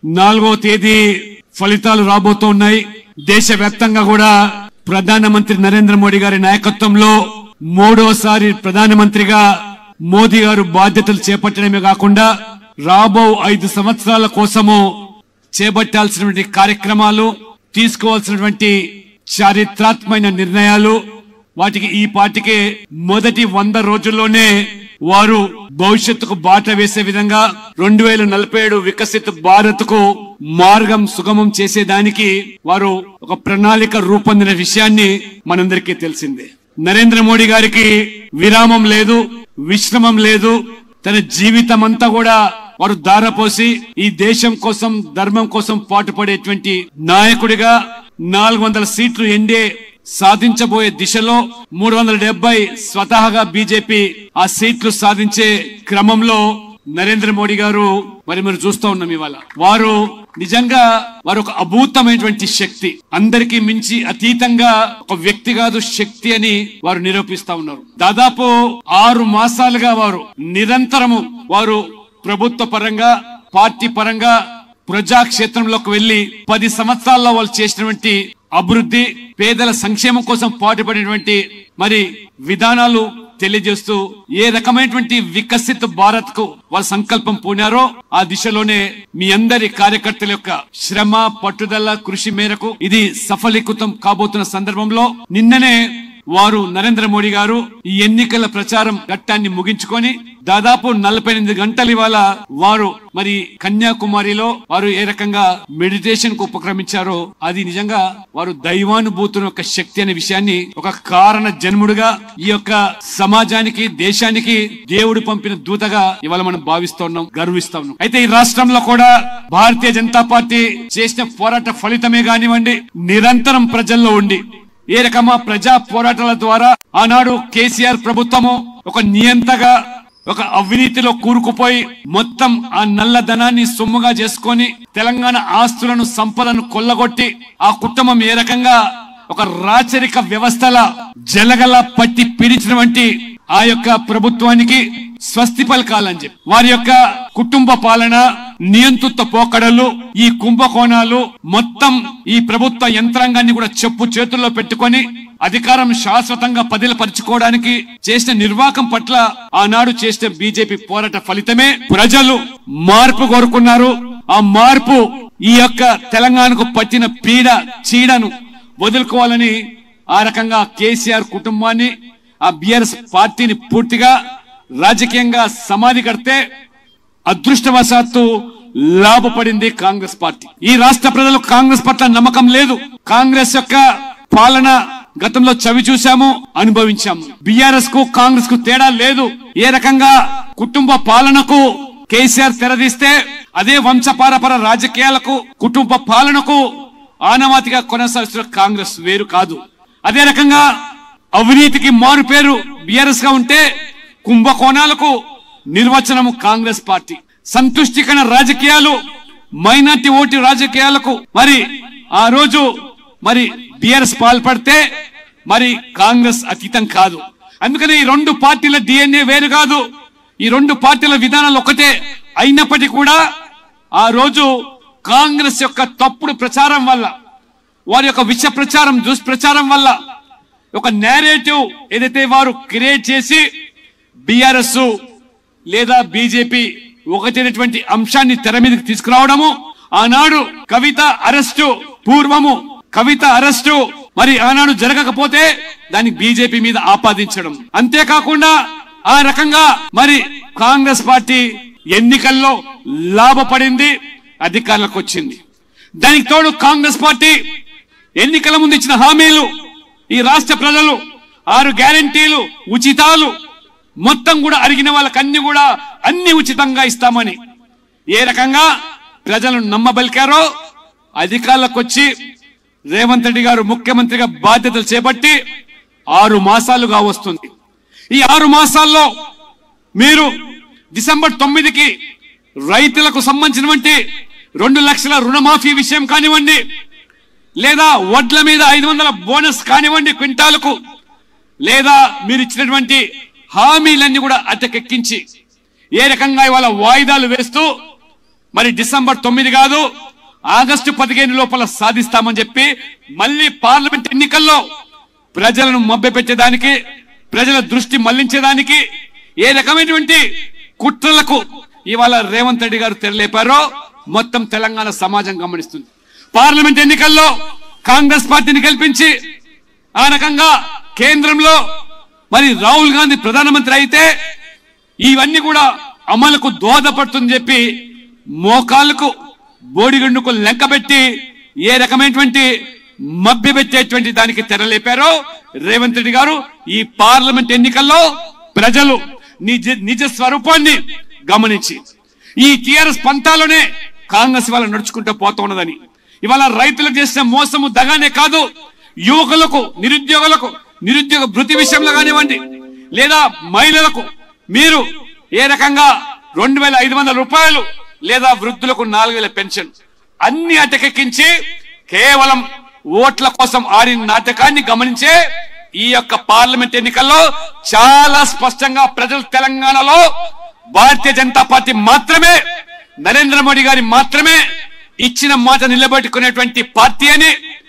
నాలుగో తేదీ ఫలితాలు రాబోతున్నాయి దేశవ్యాప్తంగా కూడా ప్రధానమంత్రి నరేంద్ర మోడీ గారి నాయకత్వంలో మూడోసారి ప్రధానమంత్రిగా మోదీ గారు బాధ్యతలు చేపట్టడమే కాకుండా రాబో ఐదు సంవత్సరాల కోసము చేపట్టాల్సినటువంటి కార్యక్రమాలు తీసుకోవాల్సినటువంటి చారిత్రాత్మకమైన నిర్ణయాలు వాటికి ఈ పార్టీకి మొదటి వంద రోజుల్లోనే వారు భవిష్యత్తుకు బాట వేసే విధంగా రెండు వేల నలభై ఏడు వికసిత భారత్ కు మార్గం సుగమం చేసేదానికి వారు ఒక ప్రణాళిక రూపొందిన విషయాన్ని మనందరికీ తెలిసిందే నరేంద్ర మోడీ గారికి విరామం లేదు విశ్రమం లేదు తన జీవితం అంతా కూడా వారు దారపోసి ఈ దేశం కోసం ధర్మం కోసం పాటుపడేటువంటి నాయకుడిగా నాలుగు వందల సీట్లు ఎన్డీఏ సాధించబోయే దిశలో మూడు వందల డెబ్బై స్వతహాగా బీజేపీ ఆ సీట్లు సాధించే క్రమంలో నరేంద్ర మోడీ గారు మరి మీరు చూస్తూ ఉన్నాం ఇవాళ వారు నిజంగా వారు ఒక అభూతమైనటువంటి శక్తి అందరికీ మించి అతీతంగా ఒక వ్యక్తి కాదు శక్తి అని వారు నిరూపిస్తా ఉన్నారు దాదాపు ఆరు మాసాలుగా వారు నిరంతరము వారు ప్రభుత్వ పరంగా పార్టీ పరంగా ప్రజాక్షేత్రంలోకి వెళ్లి పది సంవత్సరాల్లో వాళ్ళు చేసినటువంటి అభివృద్ధి పేదల సంక్షేమం కోసం పాటుపడినటువంటి మరి విధానాలు తెలియజేస్తూ ఏ రకమైనటువంటి వికసిత భారత్ కు వాళ్ళ సంకల్పం పూనారో ఆ దిశలోనే మీ అందరి కార్యకర్తల యొక్క శ్రమ పట్టుదల కృషి మేరకు ఇది సఫలీకృతం కాబోతున్న సందర్భంలో నిన్ననే వారు నరేంద్ర మోడీ గారు ఈ ఎన్నికల ప్రచారం ఘట్టాన్ని ముగించుకొని దాదాపు నలభై ఎనిమిది గంటలు ఇవాళ వారు మరి కన్యాకుమారిలో వారు ఏ రకంగా మెడిటేషన్ కు ఉపక్రమించారో అది నిజంగా వారు దైవానుభూతుల యొక్క శక్తి అనే విషయాన్ని ఒక కారణ జన్ముడుగా ఈ యొక్క సమాజానికి దేశానికి దేవుడు పంపిన దూతగా ఇవాళ మనం భావిస్తూ ఉన్నాం గర్విస్తా ఉన్నాం అయితే ఈ రాష్ట్రంలో కూడా భారతీయ జనతా పార్టీ చేసిన పోరాట ఫలితమే కానివ్వండి నిరంతరం ప్రజల్లో ఉండి ఏ రకమా ప్రజా పోరాటాల ద్వారా ఆనాడు కేసీఆర్ ప్రభుత్వము ఒక నియంతగా ఒక అవినీతిలో కూరుకుపోయి మొత్తం ఆ నల్లధనాన్ని సొమ్ముగా చేసుకొని తెలంగాణ ఆస్తులను సంపదను కొల్లగొట్టి ఆ కుటుంబం ఏ రకంగా ఒక రాచరిక వ్యవస్థల జలగల పట్టి పీడించినటువంటి ఆ యొక్క ప్రభుత్వానికి స్వస్తి పలకాలని చెప్పి వారి యొక్క కుటుంబ పాలన నియంతృత్వ పోకడలు ఈ కుంభకోణాలు మొత్తం ఈ ప్రభుత్వ యంత్రాంగాన్ని కూడా చెప్పు చేతుల్లో పెట్టుకొని అధికారం శాశ్వతంగా పదిలపరుచుకోవడానికి చేసిన నిర్వాకం పట్ల ఆనాడు చేసిన బీజేపీ పోరాట ఫలితమే ప్రజలు మార్పు కోరుకున్నారు ఆ మార్పు ఈ యొక్క తెలంగాణకు పట్టిన పీడ చీడను వదులుకోవాలని ఆ రకంగా కేసీఆర్ కుటుంబాన్ని ఆ బిఆర్ఎస్ పార్టీని పూర్తిగా రాజకీయంగా సమాధి కడితే అదృష్టవశాత్తు లాభపడింది కాంగ్రెస్ పార్టీ ఈ రాష్ట్ర ప్రజలు కాంగ్రెస్ పట్ల నమ్మకం లేదు కాంగ్రెస్ యొక్క పాలన గతంలో చవి చూశాము అనుభవించాము బిఆర్ఎస్ కు కాంగ్రెస్ కు తేడా లేదు ఏ రకంగా కుటుంబ పాలనకు కేసీఆర్ తెరదీస్తే అదే వంశపారపర రాజకీయాలకు కుటుంబ పాలనకు ఆనవాతిగా కొనసాగిస్తున్న కాంగ్రెస్ వేరు కాదు అదే రకంగా అవినీతికి మారు పేరు బిఆర్ఎస్ గా ఉంటే కుంభకోణాలకు నిర్వచనము కాంగ్రెస్ పార్టీ సంతుష్టికరణ రాజకీయాలు మైనార్టీ ఓటు రాజకీయాలకు మరి ఆ రోజు మరి బిఆర్ఎస్ పాల్పడితే మరి కాంగ్రెస్ అతీతం కాదు అందుకని ఈ రెండు పార్టీల డిఎన్ఏ వేరు కాదు ఈ రెండు పార్టీల విధానాలు ఒకటే అయినప్పటికీ కూడా ఆ రోజు కాంగ్రెస్ యొక్క తప్పుడు ప్రచారం వల్ల వారి యొక్క విష ప్రచారం దుష్ప్రచారం వల్ల ఒక నేరేటివ్ ఏదైతే వారు క్రియేట్ చేసి బిఆర్ఎస్ లేదా బీజేపీ ఒకటైనటువంటి అంశాన్ని తెర మీదకి తీసుకురావడము ఆనాడు కవిత అరెస్టు పూర్వము కవిత అరెస్టు మరి ఆనాడు జరగకపోతే దాన్ని బీజేపీ మీద ఆపాదించడం అంతేకాకుండా ఆ రకంగా మరి కాంగ్రెస్ పార్టీ ఎన్నికల్లో లాభపడింది అధికారులకు వచ్చింది దానికి తోడు కాంగ్రెస్ పార్టీ ఎన్నికల ముందు ఇచ్చిన హామీలు ఈ రాష్ట్ర ప్రజలు ఆరు గ్యారంటీలు ఉచితాలు మొత్తం కూడా అడిగిన వాళ్ళకి అన్ని కూడా అన్ని ఉచితంగా ఇస్తామని ఏ రకంగా ప్రజలను నమ్మబలికారో అధికారులకు వచ్చి రేవంత్ రెడ్డి గారు ముఖ్యమంత్రిగా బాధ్యతలు చేపట్టి ఆరు మాసాలుగా వస్తుంది ఈ ఆరు మాసాల్లో మీరు డిసెంబర్ తొమ్మిదికి రైతులకు సంబంధించినటువంటి రెండు లక్షల రుణమాఫీ విషయం కానివ్వండి లేదా వడ్ల మీద ఐదు వందల బోనస్ కానివ్వండి క్వింటాలకు లేదా మీరు ఇచ్చినటువంటి హామీలన్నీ కూడా అటకెక్కించి ఏ రకంగా ఇవాళ వాయిదాలు వేస్తూ మరి డిసెంబర్ తొమ్మిది కాదు ఆగస్టు పదిహేను లోపల సాధిస్తామని చెప్పి మళ్ళీ పార్లమెంట్ ఎన్నికల్లో ప్రజలను మభ్యపెట్టేదానికి ప్రజల దృష్టి మళ్లించేదానికి ఏ రకమైనటువంటి కుట్రలకు ఇవాళ రేవంత్ రెడ్డి గారు తెరలేపారో మొత్తం తెలంగాణ సమాజం గమనిస్తుంది పార్లమెంట్ ఎన్నికల్లో కాంగ్రెస్ పార్టీని గెలిపించి ఆ రకంగా కేంద్రంలో మరి రాహుల్ గాంధీ ప్రధానమంత్రి అయితే ఇవన్నీ కూడా అమలుకు దోహదపడుతుందని చెప్పి మోకాళ్ళకు బోడిగండుకు లెక్కబెట్టి ఏ రకమైనటువంటి మభ్యపెట్టేటువంటి దానికి తెరలేపారో రేవంత్ రెడ్డి గారు ఈ పార్లమెంట్ ఎన్నికల్లో ప్రజలు నిజ నిజ స్వరూపాన్ని గమనించి ఈ టిఆర్ఎస్ పంతాలోనే కాంగ్రెస్ ఇవాళ నడుచుకుంటూ పోతా ఉన్నదని ఇవాళ రైతులకు చేసిన మోసము దగానే కాదు యువకులకు నిరుద్యోగులకు నిరుద్యోగ భృతి విషయంలో కానివ్వండి లేదా మహిళలకు మీరు ఏ రకంగా రెండు వేల ఐదు వందల రూపాయలు లేదా వృద్ధులకు నాలుగు వేల పెన్షన్ అన్ని అటకెక్కించి కేవలం ఓట్ల కోసం ఆడిన నాటకాన్ని గమనించే ఈ యొక్క పార్లమెంట్ ఎన్నికల్లో చాలా స్పష్టంగా ప్రజలు తెలంగాణలో భారతీయ జనతా పార్టీ మాత్రమే నరేంద్ర మోడీ గారి మాత్రమే ఇచ్చిన మాట నిలబెట్టుకునేటువంటి పార్టీ అని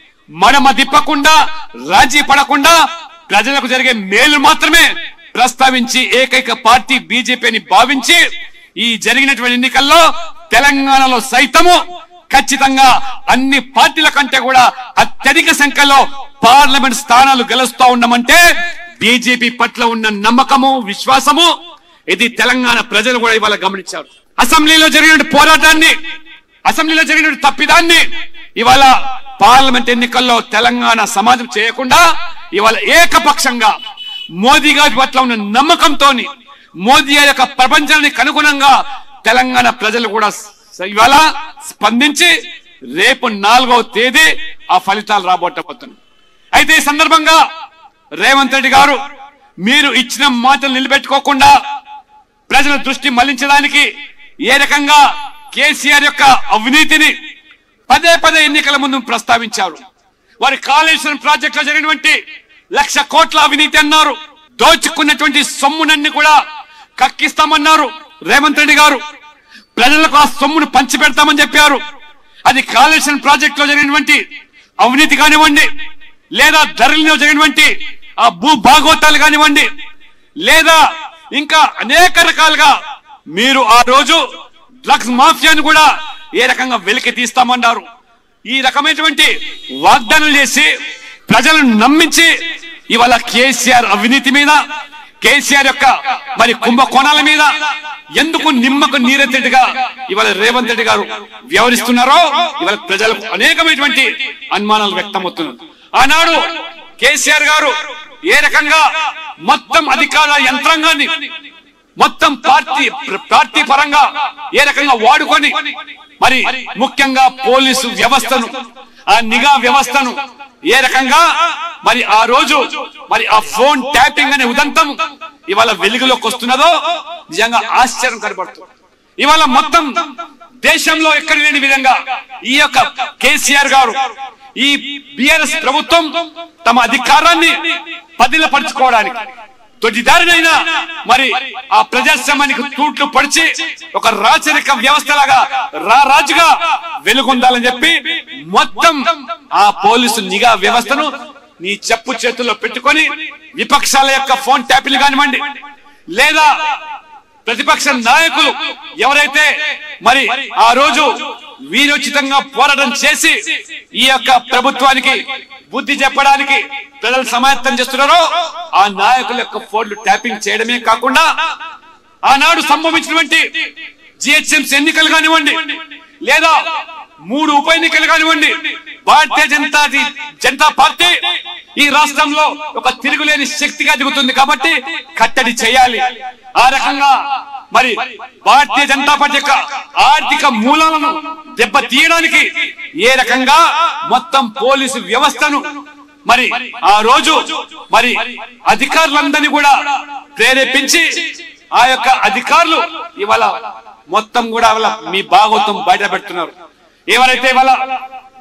మడమ తిప్పకుండా రాజీ పడకుండా ప్రజలకు జరిగే మేలు మాత్రమే ప్రస్తావించి ఏకైక పార్టీ బీజేపీని భావించి ఈ జరిగినటువంటి ఎన్నికల్లో తెలంగాణలో సైతము ఖచ్చితంగా అన్ని పార్టీల కంటే కూడా అత్యధిక సంఖ్యలో పార్లమెంట్ స్థానాలు గెలుస్తూ ఉన్నామంటే బీజేపీ పట్ల ఉన్న నమ్మకము విశ్వాసము ఇది తెలంగాణ ప్రజలు కూడా ఇవాళ గమనించారు అసెంబ్లీలో జరిగిన పోరాటాన్ని అసెంబ్లీలో జరిగిన తప్పిదాన్ని ఇవాళ పార్లమెంట్ ఎన్నికల్లో తెలంగాణ సమాజం చేయకుండా ఇవాళ ఏకపక్షంగా మోదీ గారి పట్ల ఉన్న నమ్మకంతో మోదీ గారి యొక్క ప్రపంచానికి అనుగుణంగా తెలంగాణ ప్రజలు కూడా స- ఇవాళ స్పందించి రేపు నాలుగవ తేదీ ఆ ఫలితాలు రాబోట్టబోతున్నాయి అయితే ఈ సందర్భంగా రేవంత్ రెడ్డి గారు మీరు ఇచ్చిన మాటలు నిలబెట్టుకోకుండా ప్రజల దృష్టి మళ్లించడానికి ఏ రకంగా కేసీఆర్ యొక్క అవినీతిని పదే పదే ఎన్నికల ముందు ప్రస్తావించారు వారి కాళేశ్వరం ప్రాజెక్ట్ లో జరిగినటువంటి లక్ష కోట్ల అవినీతి అన్నారు దోచుకున్నటువంటి సొమ్మునన్ని కూడా కక్కిస్తామన్నారు రేవంత్ రెడ్డి గారు ప్రజలకు ఆ సొమ్మును పంచి పెడతామని చెప్పారు అది కాళేశ్వరం ప్రాజెక్ట్ లో జరిగినటువంటి అవినీతి కానివ్వండి లేదా ధరలలో జరిగినటువంటి ఆ భూ భాగోతాలు కానివ్వండి లేదా ఇంకా అనేక రకాలుగా మీరు ఆ రోజు డ్రగ్స్ మాఫియాను కూడా ఏ రకంగా వెలికి తీస్తామన్నారు ఈ రకమైనటువంటి వాగ్దానాలు చేసి ప్రజలను నమ్మించి ఇవాళ కేసీఆర్ అవినీతి మీద కేసీఆర్ యొక్క మరి కుంభకోణాల మీద ఎందుకు నిమ్మకు నీరెత్తేట్టుగా ఇవాళ రేవంత్ రెడ్డి గారు వ్యవహరిస్తున్నారో ఇవాళ ప్రజలకు అనేకమైనటువంటి అనుమానాలు వ్యక్తమవుతున్నాయి ఆనాడు కేసీఆర్ గారు ఏ రకంగా మొత్తం అధికార యంత్రాంగాన్ని మొత్తం పార్టీ పార్టీ పరంగా ఏ రకంగా వాడుకొని మరి ముఖ్యంగా పోలీసు వ్యవస్థను ఆ నిఘా వ్యవస్థను ఏ రకంగా మరి ఆ రోజు మరి ఆ ఫోన్ ట్యాపింగ్ అనే ఉదంతం ఇవాళ వెలుగులోకి వస్తున్నదో నిజంగా ఆశ్చర్యం కనబడుతుంది ఇవాళ మొత్తం దేశంలో ఎక్కడ లేని విధంగా ఈ యొక్క కేసీఆర్ గారు ఈ బిఆర్ఎస్ ప్రభుత్వం తమ అధికారాన్ని పదిలపరుచుకోవడానికి తొలిదారినైనా మరి ఆ ప్రజాస్వామ్యానికి తూట్లు పడిచి ఒక రాచరిక వ్యవస్థలాగా రా రాజుగా వెలుగొందాలని చెప్పి మొత్తం ఆ పోలీసు నిఘా వ్యవస్థను నీ చెప్పు చేతుల్లో పెట్టుకొని విపక్షాల యొక్క ఫోన్ ట్యాపిల్ కానివ్వండి లేదా ప్రతిపక్ష నాయకులు ఎవరైతే మరి ఆ రోజు వీరోచితంగా పోరాటం చేసి ఈ యొక్క ప్రభుత్వానికి బుద్ధి చెప్పడానికి ప్రజలు సమాయత్తం చేస్తున్నారో ఆ నాయకుల యొక్క ఫోన్లు ట్యాపింగ్ చేయడమే కాకుండా ఆనాడు సంభవించినటువంటి జిహెచ్ఎంసీ ఎన్నికలు కానివ్వండి లేదా మూడు ఉప ఎన్నికలు కానివ్వండి భారతీయ జనతా జనతా పార్టీ ఈ రాష్ట్రంలో ఒక తిరుగులేని శక్తిగా దిగుతుంది కాబట్టి కట్టడి చేయాలి ఆ రకంగా మరి భారతీయ జనతా పార్టీ యొక్క ఆర్థిక మూలాలను దెబ్బ తీయడానికి ఏ రకంగా మొత్తం పోలీసు వ్యవస్థను మరి ఆ రోజు మరి అధికారులందరినీ కూడా ప్రేరేపించి ఆ యొక్క అధికారులు ఇవాళ మొత్తం కూడా ఇవాళ మీ భాగవతం బయట పెడుతున్నారు ఎవరైతే ఇవాళ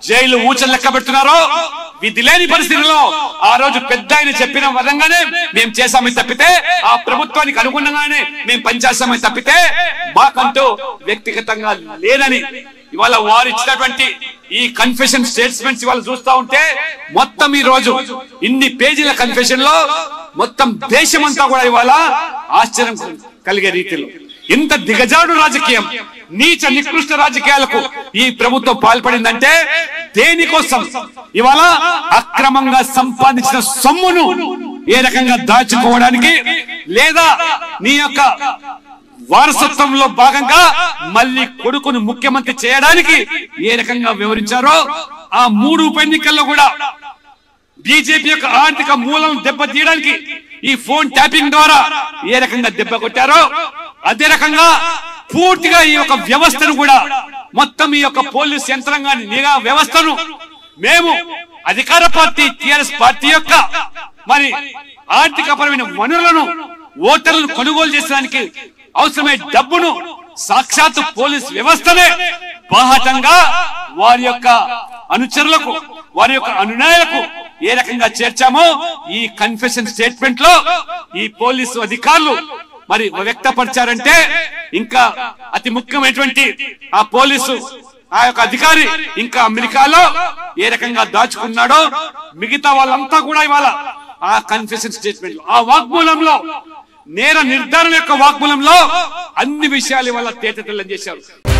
జైలు ఊచలు లెక్క పెడుతున్నారో విధి లేని పరిస్థితిలో ఆ రోజు పెద్ద ఆయన చెప్పిన విధంగానే మేము చేశామని తప్పితే ఆ ప్రభుత్వానికి అనుగుణంగానే మేము పనిచేస్తామని తప్పితే మాకంటూ వ్యక్తిగతంగా లేదని ఇవాళ వారు ఇచ్చినటువంటి ఈ కన్ఫెషన్ స్టేట్మెంట్స్ ఇవాళ చూస్తా ఉంటే మొత్తం ఈ రోజు ఇన్ని పేజీల కన్ఫెషన్ లో మొత్తం దేశమంతా కూడా ఇవాళ ఆశ్చర్యం కలిగే రీతిలో ఇంత దిగజాడు రాజకీయం నీచ నికృష్ట రాజకీయాలకు ఈ ప్రభుత్వం పాల్పడిందంటే దేనికోసం ఇవాళ అక్రమంగా సంపాదించిన సొమ్మును ఏ రకంగా దాచుకోవడానికి లేదా నీ యొక్క వారసత్వంలో భాగంగా మళ్ళీ కొడుకును ముఖ్యమంత్రి చేయడానికి ఏ రకంగా వివరించారో ఆ మూడు ఉప ఎన్నికల్లో కూడా బీజేపీ యొక్క ఆర్థిక మూలం దెబ్బతీయడానికి ఈ ఫోన్ ట్యాపింగ్ ద్వారా ఏ రకంగా దెబ్బ కొట్టారో అదే రకంగా పూర్తిగా ఈ యొక్క వ్యవస్థను కూడా మొత్తం ఈ యొక్క పోలీస్ యంత్రాంగాన్ని నిఘా వ్యవస్థను మేము అధికార పార్టీ టిఆర్ఎస్ పార్టీ యొక్క మరి ఆర్థికపరమైన వనరులను ఓటర్లను కొనుగోలు చేసడానికి అవసరమైన డబ్బును సాక్షాత్ పోలీస్ వ్యవస్థనే బాహటంగా వారి యొక్క అనుచరులకు వారి యొక్క అనునాయులకు ఏ రకంగా చేర్చామో ఈ కన్ఫెషన్ స్టేట్మెంట్ లో ఈ పోలీసు అధికారులు మరి వ్యక్తపరిచారంటే ఇంకా అతి ముఖ్యమైనటువంటి ఆ పోలీసు ఆ యొక్క అధికారి ఇంకా అమెరికాలో ఏ రకంగా దాచుకున్నాడో మిగతా వాళ్ళంతా కూడా ఇవాళ ఆ కన్ఫెషన్ స్టేట్మెంట్ ఆ వాగ్మూలంలో నేర నిర్ధారణ యొక్క వాగ్మూలంలో అన్ని విషయాలు ఇవాళ తేటతెల్లం చేశారు